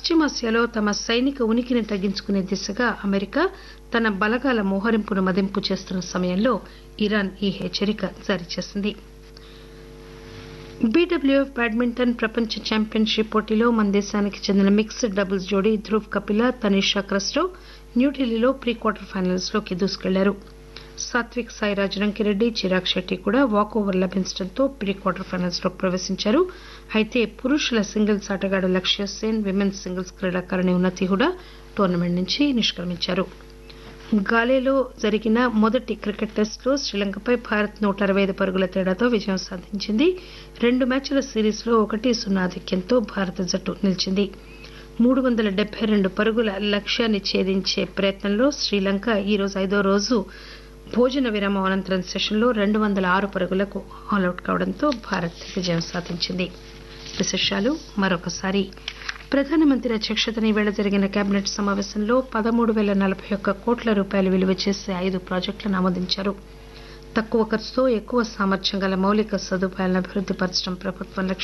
పశ్చిమాసియాలో తమ సైనిక ఉనికిని తగ్గించుకునే దిశగా అమెరికా తన బలగాల మోహరింపును మదింపు చేస్తున్న సమయంలో ఇరాన్ ఈ హెచ్చరిక జారీ చేసింది బీడబ్ల్యూఎఫ్ బ్యాడ్మింటన్ ప్రపంచ ఛాంపియన్షిప్ పోటీలో మన దేశానికి చెందిన మిక్స్డ్ డబుల్స్ జోడీ ధ్రువ్ కపిల తనీషా క్రస్టో న్యూఢిల్లీలో ప్రీ క్వార్టర్ ఫైనల్స్ లోకి దూసుకెళ్లారు సాత్విక్ సాయిరాజ్ రంకిరెడ్డి చిరాగ్ శెట్టి కూడా వాకోవర్ లభించడంతో ప్రీ క్వార్టర్ ఫైనల్స్ లోకి ప్రవేశించారు అయితే పురుషుల సింగిల్స్ ఆటగాడు లక్ష్య సేన్ విమెన్స్ సింగిల్స్ క్రీడాకారిణి ఉన్నతి కూడా టోర్నమెంట్ నుంచి నిష్క్రమించారు గాలేలో జరిగిన మొదటి క్రికెట్ టెస్టులో శ్రీలంకపై భారత్ నూట అరవై ఐదు పరుగుల తేడాతో విజయం సాధించింది రెండు మ్యాచ్ల సిరీస్లో ఒకటి సున్నా ఆధిక్యంతో భారత జట్టు నిలిచింది మూడు వందల డెబ్బై రెండు పరుగుల లక్ష్యాన్ని ఛేదించే ప్రయత్నంలో శ్రీలంక ఈరోజు ఐదో రోజు భోజన విరామం అనంతరం సెషన్లో రెండు వందల ఆరు పరుగులకు ఆలౌట్ కావడంతో భారత్ విజయం సాధించింది విశేషాలు మరొకసారి ప్రధానమంత్రి అధ్యక్షతన ఈవేళ జరిగిన కేబినెట్ సమావేశంలో పదమూడు పేల నలభై ఒక్క కోట్ల రూపాయలు విలువ చేసే ఐదు ప్రాజెక్టులను ఆమోదించారు తక్కువ ఖర్చుతో ఎక్కువ సామర్థ్యం గల మౌలిక సదుపాయాలను అభివృద్ది పరచడం ప్రభుత్వం లక్ష్యం